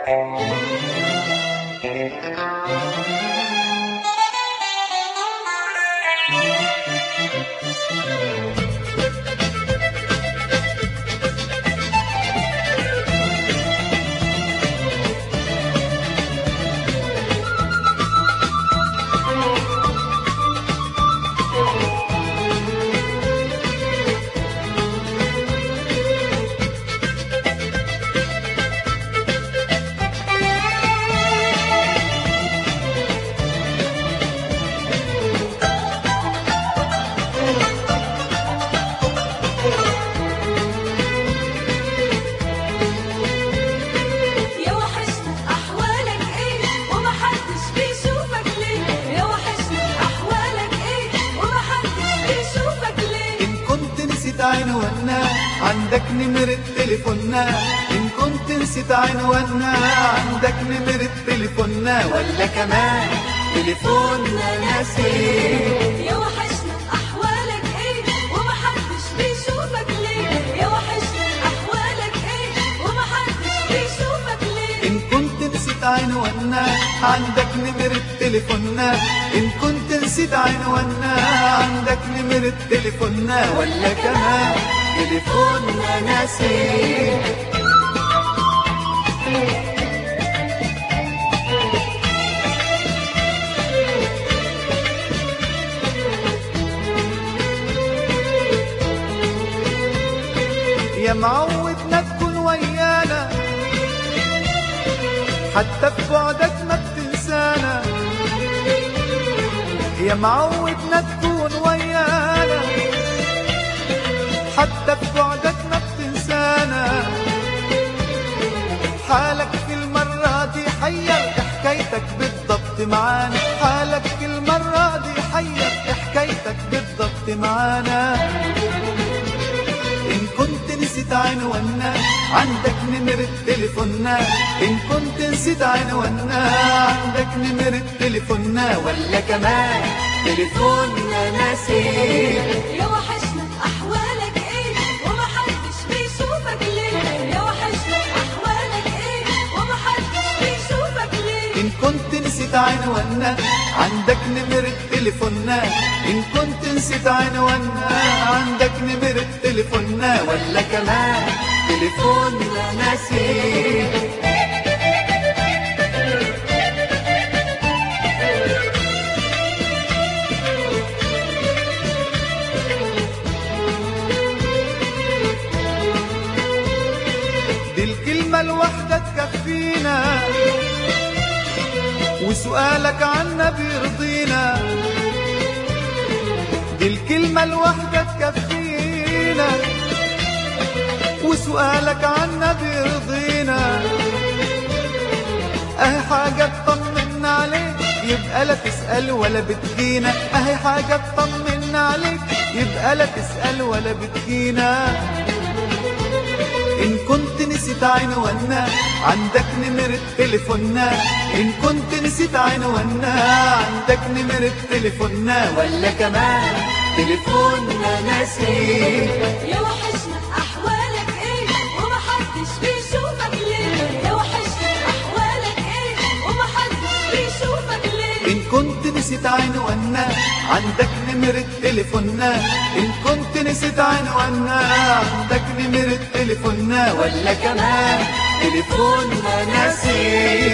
يا وحشنا احوالك ايه ومحدش بيشوفك ليه يا وحشنا احوالك ايه ومحدش بيشوفك ليه إن كنت نسيت عنواننا عندك نمرة تليفوننا إن كنت نسيت عنواننا عندك نمرة تليفوننا ولا كمان تليفوننا ناسي يا وحشنا احوالك ايه ومحدش بيشوفك ليه يا وحشنا احوالك ايه ومحدش بيشوفك ليه إن كنت نسيت عنواننا عندك نمرة تليفوننا إن كنت نسيت عنواننا عندك نمرة تليفوننا ولا كمان تليفوننا ناسي يا معودنا تكون ويانا حتى في بعدك ما بتنسانا يا معودنا تكون ويانا حتى في بعدك ما بتنسانا حالك في المرة دي حير حكايتك بالضبط معانا حالك في المرة دي حير حكايتك بالضبط معانا إن كنت نسيت عنواننا عندك نمرة تليفوننا إن كنت نسيت عنواننا عندك نمرة تليفوننا ولا كمان تليفوننا ناسي يا وحشنا احوالك ايه ومحدش بيشوفك ليه يا وحشنا احوالك ايه ومحدش بيشوفك ليه إن كنت نسيت عنواننا عندك نمرة تليفوننا إن كنت نسيت عنواننا عندك نمرة تليفوننا ولا كمان تليفوننا ناسي دي الكلمة الواحدة تكفينا وسؤالك عنا بيرضينا دي الكلمة الواحدة تكفينا وسؤالك عنا بيرضينا اهي حاجة تطمنا عليك يبقى لا تسأل ولا بتجينا اهي حاجة تطمنا عليك يبقى لا تسأل ولا بتجينا إن كنت نسيت عنواننا عندك نمرة تليفوننا إن كنت نسيت عنواننا عندك نمرة تليفوننا ولا كمان تليفوننا ناسي يا وحشنا احوالك ايه ومحدش بيشوفك ليه يا وحشنا احوالك ايه ومحدش بيشوفك ليه إن كنت نسيت عنواننا عندك نمرة تليفوننا إن كنت نسيت عنواننا عندك نمرة تليفوننا ولا كمان تليفوننا ناسي